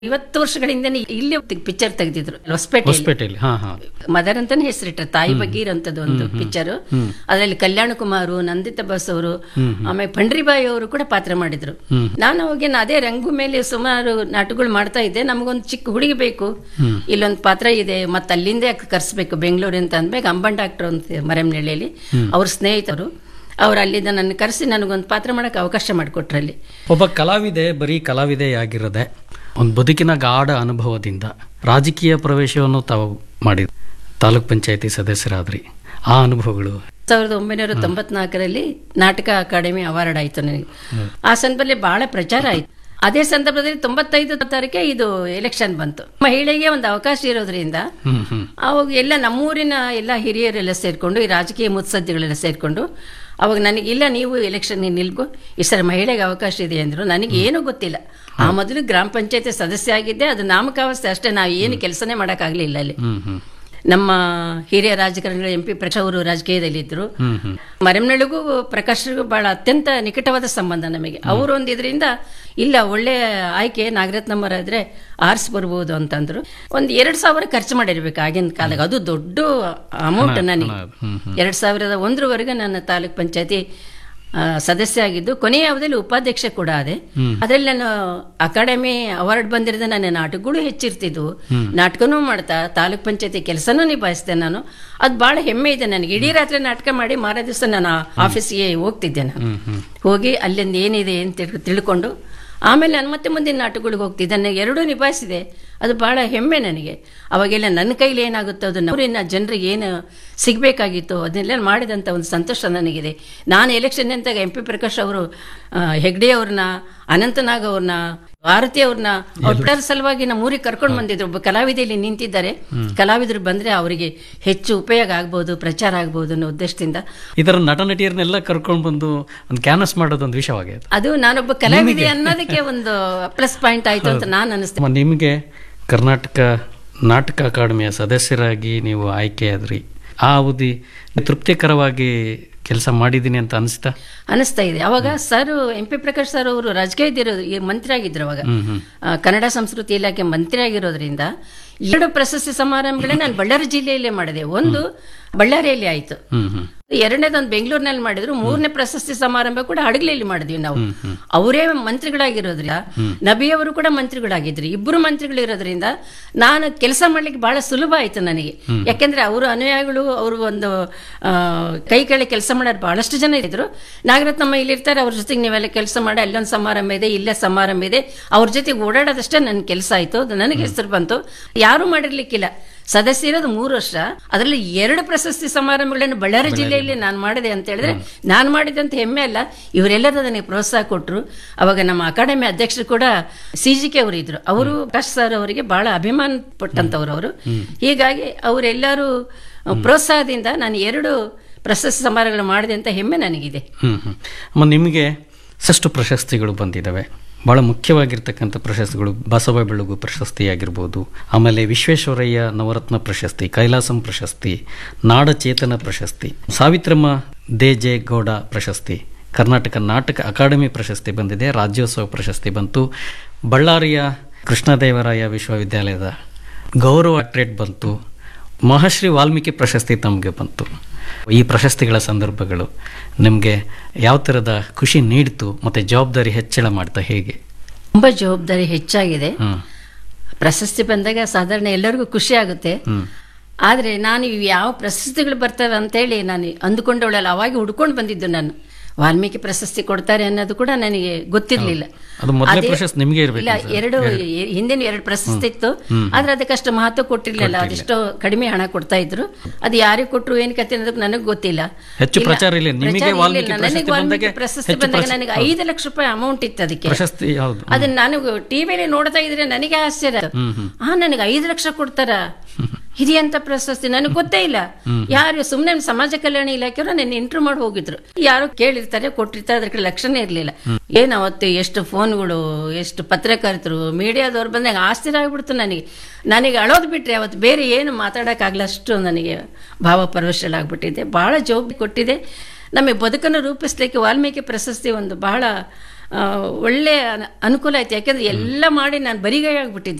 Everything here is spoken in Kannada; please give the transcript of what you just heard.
ಇವತ್ತು ವರ್ಷಗಳ ಹಿಂದೆ ಇಲ್ಲಿ ಪಿಕ್ಚರ್ ತೆಗೆದಿದ್ರು ಹೊಸಪೇಟೆ ಹೊಸಪೇಟೆಯಲ್ಲಿ ಹಾ ಹಾ ಮದರ್ ಅಂತಾನೆ ಹೆಸರಿಟ್ರು ತಾಯಿ ಬಗ್ಗೆ ಇರೋಂಥದ್ದು ಒಂದು ಪಿಕ್ಚರ್ ಅದರಲ್ಲಿ ಕಲ್ಯಾಣ ಕುಮಾರು ನಂದಿತಾ ಬಸ್ ಅವರು ಆಮೇಲೆ ಪಂಡ್ರಿಬಾಯಿ ಅವರು ಕೂಡ ಪಾತ್ರ ಮಾಡಿದ್ರು ನಾನು ಅವಾಗ ಅದೇ ರಂಗು ಮೇಲೆ ಸುಮಾರು ನಾಟಕಗಳು ಮಾಡ್ತಾ ಇದ್ದೆ ನಮಗೊಂದು ಚಿಕ್ಕ ಹುಡುಗಿ ಬೇಕು ಇಲ್ಲೊಂದು ಪಾತ್ರ ಇದೆ ಮತ್ತೆ ಅಲ್ಲಿಂದ ಕರ್ಸ್ಬೇಕು ಬೆಂಗಳೂರು ಅಂತ ಅಂದ್ಬೇಕು ಅಂಬನ್ ಡಾಕ್ಟರ್ ಅಂತ ಮರೆಮನಹಳ್ಳಿಯಲ್ಲಿ ಅವ್ರ ಸ್ನೇಹಿತರು ಅವ್ರು ಅಲ್ಲಿಂದ ನನ್ನ ಕರೆಸಿ ನನಗೊಂದು ಪಾತ್ರ ಮಾಡಕ್ಕೆ ಅವಕಾಶ ಮಾಡಿಕೊಟ್ರಲ್ಲಿ ಒಬ್ಬ ಕಲಾವಿದೆ ಬರೀ ಕಲಾವಿದೆ ಆಗಿರದೆ ಒಂದು ಬದುಕಿನ ಗಾಢ ಅನುಭವದಿಂದ ರಾಜಕೀಯ ಪ್ರವೇಶವನ್ನು ತಾವು ಮಾಡಿ ತಾಲೂಕ್ ಪಂಚಾಯತಿ ಸದಸ್ಯರಾದ್ರಿ ಆ ಅನುಭವಗಳು ಸಾವಿರದ ಒಂಬೈನೂರ ತೊಂಬತ್ನಾಲ್ಕರಲ್ಲಿ ನಾಟಕ ಅಕಾಡೆಮಿ ಅವಾರ್ಡ್ ಆಯಿತು ನನಗೆ ಆ ಸಂದರ್ಭದಲ್ಲಿ ಬಹಳ ಪ್ರಚಾರ ಆಯಿತು ಅದೇ ಸಂದರ್ಭದಲ್ಲಿ ತೊಂಬತ್ತೈದು ತಾರೀಕೆ ಇದು ಎಲೆಕ್ಷನ್ ಬಂತು ಮಹಿಳೆಗೆ ಒಂದು ಅವಕಾಶ ಇರೋದ್ರಿಂದ ಹ್ಮ್ ಹ್ಮ್ ಅವಾಗ ಎಲ್ಲ ನಮ್ಮೂರಿನ ಎಲ್ಲ ಹಿರಿಯರೆಲ್ಲ ಸೇರಿಕೊಂಡು ಈ ರಾಜಕೀಯ ಮುತ್ಸದ್ದಿಗಳೆಲ್ಲ ಸೇರಿಕೊಂಡು ಅವಾಗ ನನಗೆ ಇಲ್ಲ ನೀವು ಎಲೆಕ್ಷನ್ ನಿಲ್ಗು ಈ ಸರಿ ಮಹಿಳೆಗೆ ಅವಕಾಶ ಇದೆ ಅಂದರು ನನಗೆ ಏನೂ ಗೊತ್ತಿಲ್ಲ ಆ ಮೊದಲು ಗ್ರಾಮ ಪಂಚಾಯತಿ ಸದಸ್ಯ ಆಗಿದ್ದೆ ಅದು ನಾಮಕಾವಸ್ಥೆ ಅಷ್ಟೇ ನಾವು ಏನು ಕೆಲಸನೇ ಮಾಡೋಕ್ಕಾಗಲಿಲ್ಲ ಅಲ್ಲಿ ಹ್ಮ್ ಹ್ಮ್ ನಮ್ಮ ಹಿರಿಯ ರಾಜಕಾರಣಿಗಳು ಎಂ ಪಿ ಪ್ರಕಾಶ್ ಅವರು ರಾಜಕೀಯದಲ್ಲಿದ್ದರು ಹ್ಮ್ ಹ್ಮ್ ಮರೆಮನಳಿಗೂ ಪ್ರಕಾಶ್ರಿಗೂ ಬಹಳ ಅತ್ಯಂತ ನಿಕಟವಾದ ಸಂಬಂಧ ನಮಗೆ ಅವರು ಒಂದು ಇದರಿಂದ ಇಲ್ಲ ಒಳ್ಳೆ ಆಯ್ಕೆ ನಾಗರತ್ನಮ್ಮರ ಇದ್ರೆ ಆರಿಸಿ ಬರ್ಬೋದು ಅಂತಂದ್ರು ಒಂದು ಎರಡು ಸಾವಿರ ಖರ್ಚು ಮಾಡಿರ್ಬೇಕು ಆಗಿನ ಕಾಲದಾಗ ಅದು ದೊಡ್ಡ ಅಮೌಂಟ್ ನನಗೆ ಹ್ಮ್ ಎರಡು ಸಾವಿರದ ಒಂದರವರೆಗೆ ನನ್ನ ತಾಲೂಕ್ ಪಂಚಾಯತಿ ಆ, ಸದಸ್ಯ ಆಗಿದ್ದು ಕೊನೆಯ ಅವಧಿಯಲ್ಲಿ ಉಪಾಧ್ಯಕ್ಷ ಕೂಡ ಆದೆ ಅದರಲ್ಲಿ ನಾನು ಅಕಾಡೆಮಿ ಅವಾರ್ಡ್ ಬಂದಿರೋದು ನನ್ನ ನಾಟಕಗಳು ಹೆಚ್ಚಿರ್ತಿದ್ವು ನಾಟಕನೂ ಮಾಡ್ತಾ ತಾಲೂಕ್ ಪಂಚಾಯತಿ ಕೆಲಸನೂ ನಿಭಾಯಿಸಿದೆ ನಾನು ಅದು ಬಹಳ ಹೆಮ್ಮೆ ಇದೆ ನನಗೆ ಇಡೀ ರಾತ್ರಿ ನಾಟಕ ಮಾಡಿ ಮಾರೇ ದಿವಸ ನಾನು ಆಫೀಸ್ಗೆ ಹೋಗ್ತಿದ್ದೆ ನಾನು ಹೋಗಿ ಅಲ್ಲಿಂದ ಏನಿದೆ ಅಂತ ತಿಳ್- ತಿಳ್ಕೊಂಡು ಆಮೇಲೆ ನಾನು ಮತ್ತೆ ಮುಂದಿನ ನಾಟಕಗಳಿಗೆ ಹೋಗ್ತಿದ್ದೆ ನನಗೆ ಎರಡೂ ನಿಭಾಯಿಸಿದೆ ಅದು ಬಹಳ ಹೆಮ್ಮೆ ನನಗೆ ಅವಾಗೆಲ್ಲ ನನ್ನ ಕೈಲಿ ಏನಾಗುತ್ತೋ ಅದನ್ನ ಊರಿನ ಜನರಿಗೆ ಏನು ಸಿಗಬೇಕಾಗಿತ್ತು ಅದನ್ನೆಲ್ಲ ಮಾಡಿದಂಥ ಒಂದು ಸಂತೋಷ ನನಗಿದೆ ನಾನು ಎಲೆಕ್ಷನ್ ಅಂತಾಗ ಎಂ ಪಿ ಪ್ರಕಾಶ್ ಅವರು ಆ, ಹೆಗ್ಡೆ ಅವ್ರನ್ನ ಅನಂತನಾಗ್ ಅವ್ರನ್ನ ಭಾರತಿ ಅವ್ರನ್ನ ಒಟ್ಟಾರ ಸಲುವಾಗಿ ನಮ್ಮ ಊರಿಗೆ ಕರ್ಕೊಂಡು ಬಂದಿದ್ರು ಒಬ್ಬ ಕಲಾವಿದ ಇಲ್ಲಿ ನಿಂತಿದ್ದಾರೆ ಕಲಾವಿದರು ಬಂದ್ರೆ ಅವರಿಗೆ ಹೆಚ್ಚು ಉಪಯೋಗ ಆಗ್ಬೋದು ಪ್ರಚಾರ ಆಗ್ಬೋದು ಅನ್ನೋ ಉದ್ದೇಶದಿಂದ ಇದರ ನಟ ನಟಿಯರನ್ನೆಲ್ಲ ಕರ್ಕೊಂಡು ಬಂದು ಒಂದು ಕ್ಯಾನ್ವಸ್ ಮಾಡೋದೊಂದು ವಿಷಯವಾಗಿದೆ ಅದು ನಾನೊಬ್ಬ ಕಲಾವಿದೆ ಅನ್ನೋದಕ್ಕೆ ಒಂದು ಪ್ಲಸ್ ಪಾಯಿಂಟ್ ಆಯ್ತು ಅಂತ ನಾನು ಅನಿಸ್ತೇನೆ ನಿಮಗೆ ಕರ್ನಾಟಕ ನಾಟಕ ಅಕಾಡೆಮಿಯ ಸದಸ್ಯರಾಗಿ ನೀವು ಆಯ್ಕೆಯಾದ್ರಿ ಆ ಅವಧಿ ತೃಪ್ತಿಕರವಾಗಿ ಕೆಲಸ ಮಾಡಿದ್ದೀನಿ ಅಂತ ಅನಿಸ್ತಾ ಅನಿಸ್ತಾ ಇದೆ ಅವಾಗ sir M P Prakash sir ಅವರು ರಾಜಕೀಯದಿರೋ ಮಂತ್ರಿ ಆಗಿದ್ರು ಅವಾಗ ಆ, ಕನ್ನಡ ಸಂಸ್ಕೃತಿ ಇಲಾಖೆ ಮಂತ್ರಿ ಆಗಿರೋದ್ರಿಂದ ಎರಡು ಪ್ರಶಸ್ತಿ ಸಮಾರಂಭಗಳೇ ನಾನು ಬಳ್ಳಾರಿ ಜಿಲ್ಲೆಯಲ್ಲೇ ಮಾಡಿದೆ ಒಂದು ಬಳ್ಳಾರಿಯಲ್ಲಿ ಆಯ್ತು ಹ್ಮ್ ಹ್ಮ್ ಎರಡನೇದೊಂದು ಬೆಂಗಳೂರಿನಲ್ಲಿ ಮಾಡಿದ್ರು ಮೂರನೇ ಪ್ರಶಸ್ತಿ ಸಮಾರಂಭ ಕೂಡ ಹಡಗಲಿಯಲ್ಲಿ ಮಾಡಿದ್ವಿ ನಾವು ಅವರೇ ಮಂತ್ರಿಗಳಾಗಿರೋದ್ರಿಂದ ನಬಿ ಅವರು ಕೂಡ ಮಂತ್ರಿಗಳಾಗಿದ್ರು ಇಬ್ಬರು ಮಂತ್ರಿಗಳು ಇರೋದ್ರಿಂದ ನಾನು ಕೆಲಸ ಮಾಡ್ಲಿಕ್ಕೆ ಬಹಳ ಸುಲಭ ಆಯ್ತು ನನಗೆ ಯಾಕೆಂದ್ರೆ ಅವರು ಅನುಯಾಯಿಗಳು ಅವರು ಒಂದು ಆ, ಕೈ ಕೆಳಗೆ ಕೆಲಸ ಮಾಡೋರು ಬಹಳಷ್ಟು ಜನ ಇದ್ರು ನಾಗರತ್ನಮ್ಮ ಇಲ್ಲಿರ್ತಾರೆ ಅವ್ರ ಜೊತೆಗೆ ನೀವೆಲ್ಲ ಕೆಲಸ ಮಾಡಿ ಅಲ್ಲೊಂದು ಸಮಾರಂಭ ಇದೆ ಇಲ್ಲೇ ಸಮಾರಂಭ ಇದೆ ಅವ್ರ ಜೊತೆಗೆ ಓಡಾಡೋದಷ್ಟೇ ನನ್ನ ಕೆಲಸ ಆಯ್ತು ಅದು ನನಗೆ ಹೆಸರು ಬಂತು ಯಾರು ಮಾಡಿರ್ಲಿಕ್ಕಿಲ್ಲ ಸದಸ್ಯ ಇರೋದು ಮೂರು ವರ್ಷ ಅದರಲ್ಲಿ ಎರಡು ಪ್ರಶಸ್ತಿ ಸಮಾರಂಭಗಳನ್ನು ಬಳ್ಳಾರಿ ಜಿಲ್ಲೆಯಲ್ಲಿ ನಾನು ಮಾಡಿದೆ ಅಂತ ಹೇಳಿದ್ರೆ ನಾನು ಮಾಡಿದಂತ ಹೆಮ್ಮೆ ಅಲ್ಲ ಇವರೆಲ್ಲರೂ ನನಗೆ ಪ್ರೋತ್ಸಾಹ ಕೊಟ್ಟರು ಅವಾಗ ನಮ್ಮ ಅಕಾಡೆಮಿ ಅಧ್ಯಕ್ಷರು ಕೂಡ ಸಿ ಜಿ ಕೆ ಅವರು ಇದ್ರು ಅವರು ಪ್ರಕಾಶ್ ಸರ್ ಅವರಿಗೆ ಬಹಳ ಅಭಿಮಾನ ಪಟ್ಟಂತವ್ರು ಅವರು ಹೀಗಾಗಿ ಅವರೆಲ್ಲರೂ ಪ್ರೋತ್ಸಾಹದಿಂದ ನಾನು ಎರಡು ಪ್ರಶಸ್ತಿ ಸಮಾರಂಭಗಳು ಮಾಡಿದೆ ಅಂತ ಹೆಮ್ಮೆ ನನಗಿದೆ ಹ್ಮ್ ಹ್ಮ್ ಅಮ್ಮ ನಿಮಗೆ ಸಾಕಷ್ಟು ಪ್ರಶಸ್ತಿಗಳು ಬಂದಿದ್ದಾವೆ ಭಾಳ ಮುಖ್ಯವಾಗಿರ್ತಕ್ಕಂಥ ಪ್ರಶಸ್ತಿಗಳು ಬಸವ ಬೆಳಗು ಪ್ರಶಸ್ತಿ ಆಗಿರ್ಬೋದು ಆಮೇಲೆ ವಿಶ್ವೇಶ್ವರಯ್ಯ ನವರತ್ನ ಪ್ರಶಸ್ತಿ ಕೈಲಾಸಂ ಪ್ರಶಸ್ತಿ ನಾಡಚೇತನ ಪ್ರಶಸ್ತಿ ಸಾವಿತ್ರಮ್ಮ ದೇಜೆ ಗೌಡ ಪ್ರಶಸ್ತಿ ಕರ್ನಾಟಕ ನಾಟಕ ಅಕಾಡೆಮಿ ಪ್ರಶಸ್ತಿ ಬಂದಿದೆ ರಾಜ್ಯೋತ್ಸವ ಪ್ರಶಸ್ತಿ ಬಂತು ಬಳ್ಳಾರಿಯ ಕೃಷ್ಣದೇವರಾಯ ವಿಶ್ವವಿದ್ಯಾಲಯದ ಗೌರವ ಡಾಕ್ಟ್ರೇಟ್ ಬಂತು ಮಹಾಶ್ರೀ ವಾಲ್ಮೀಕಿ ಪ್ರಶಸ್ತಿ ತಮಗೆ ಬಂತು ಈ ಪ್ರಶಸ್ತಿಗಳ ಸಂದರ್ಭಗಳು ನಿಮಗೆ ಯಾವ ಥರದ ಖುಷಿ ನೀಡಿತು ಮತ್ತು ಜವಾಬ್ದಾರಿ ಹೆಚ್ಚಳ ಮಾಡ್ತಾ ಹೇಗೆ ತುಂಬಾ ಜವಾಬ್ದಾರಿ ಹೆಚ್ಚಾಗಿದೆ ಹ್ಮ್ ಪ್ರಶಸ್ತಿ ಬಂದಾಗ ಸಾಧಾರಣ ಎಲ್ಲರಿಗೂ ಖುಷಿ ಆಗುತ್ತೆ ಹ್ಮ್ ಆದ್ರೆ ನಾನು ಇವು ಯಾವ ಪ್ರಶಸ್ತಿಗಳು ಬರ್ತವೆ ಅಂತೇಳಿ ನಾನು ಅಂದುಕೊಂಡವಳಲ್ಲ ಅವಾಗ ಹುಡ್ಕೊಂಡು ಬಂದಿದ್ದು ನಾನು ವಾಲ್ಮೀಕಿ ಪ್ರಶಸ್ತಿ ಕೊಡ್ತಾರೆ ಅನ್ನೋದು ಕೂಡ ನನಗೆ ಗೊತ್ತಿರ್ಲಿಲ್ಲ ಅದು ಮೊದಲೇ ಅದೇ- ಪ್ರಶಸ್ತಿ ನಿಮಗೆ ಇರ್ಬೇಕು ಇಲ್ಲ ಎರಡು ಎ- ಹಿಂದಿನ ಎರಡು ಪ್ರಶಸ್ತಿ ಇತ್ತು ಆದ್ರೆ ಅದಕ್ಕಷ್ಟು ಮಹತ್ವ ಕೊಟ್ಟಿರ್ಲಿಲ್ಲ ಅದೆಷ್ಟೋ ಕಡಿಮೆ ಹಣ ಕೊಡ್ತಾ ಇದ್ರು ಅದು ಯಾರಿಗೆ ಕೊಟ್ರು ಏನ್ ಕತೆ ಅನ್ನೋದಕ್ಕೆ ನನಗೆ ಗೊತ್ತಿಲ್ಲ ಹೆಚ್ಚು ಇಲ್ಲ, ಪ್ರಚಾರ ಇಲ್ಲ. ನಿಮಗೆ ಪ್ರಚಾರ ವಾಲ್ಮೀಕಿ ಇರ್ಲಿಲ್ಲ. ಪ್ರಶಸ್ತಿ ನನಗೆ ವಾಲ್ಮೀಕಿ ಬಂದಾಗೆ ಪ್ರಶಸ್ತಿ ಹೆಚ್ಚು ಬಂದಾಗ ಪ್ರಶ- ನನಗೆ ಐದು ಲಕ್ಷ ರೂಪಾಯಿ ಅಮೌಂಟ್ ಇತ್ತು ಅದಕ್ಕೆ ಪ್ರಶಸ್ತಿ ಯಾವುದು ಅದನ್ನ ನಾನು ಟಿವಿಲಿ ನೋಡ್ತಾ ಇದ್ರೆ ನನಗೆ ಆಶ್ಚರ್ಯ ಆ ನನಗೆ ಐದು ಲಕ್ಷ ಕೊಡ್ತಾರ ಇದೆಯಂತ ಪ್ರಶಸ್ತಿ ನನಗೆ ಗೊತ್ತೇ ಇಲ್ಲ ಯಾರು ಸುಮ್ಮನೆ ಸಮಾಜ ಕಲ್ಯಾಣ ಇಲಾಖೆಯವರು ನನ್ನ ಇಂಟರ್ವ್ಯೂ ಮಾಡಿ ಹೋಗಿದ್ರು ಯಾರು ಕೇಳಿರ್ತಾರೆ ಕೊಟ್ಟಿರ್ತಾರೆ ಅದಕ್ಕೆ ಲಕ್ಷಣ ಇರ್ಲಿಲ್ಲ ಏನ್ ಅವತ್ತು ಎಷ್ಟು ಫೋನ್ಗಳು ಎಷ್ಟು ಪತ್ರಕರ್ತರು ಮೀಡಿಯಾದವ್ರು ಬಂದಾಗ ಆಶ್ಚರ್ಯ ಆಗ್ಬಿಡ್ತು ನನಗೆ ನನಗೆ ಅಳೋದು ಬಿಟ್ರೆ ಅವತ್ತು ಬೇರೆ ಏನು ಮಾತಾಡೋಕ್ಕಾಗಲ್ಲ ಅಷ್ಟು ನನಗೆ ಭಾವ ಪರವಶಲಾಗ್ಬಿಟ್ಟಿದೆ ಬಹಳ ಜವಾಬ್ದಾರಿ ಕೊಟ್ಟಿದೆ ನಮಗೆ ಬದುಕನ್ನು ರೂಪಿಸ್ಲಿಕ್ಕೆ ವಾಲ್ಮೀಕಿ ಪ್ರಶಸ್ತಿ ಒಂದು ಬಹಳ ಆ, ಒಳ್ಳೆ ಅನ- ಅನುಕೂಲ ಆಯ್ತು ಯಾಕೆಂದ್ರೆ ಎಲ್ಲ ಮಾಡಿ ನಾನು ಬರಿಗೈ ಆಗ್ಬಿಟ್ಟಿದ್ದೆ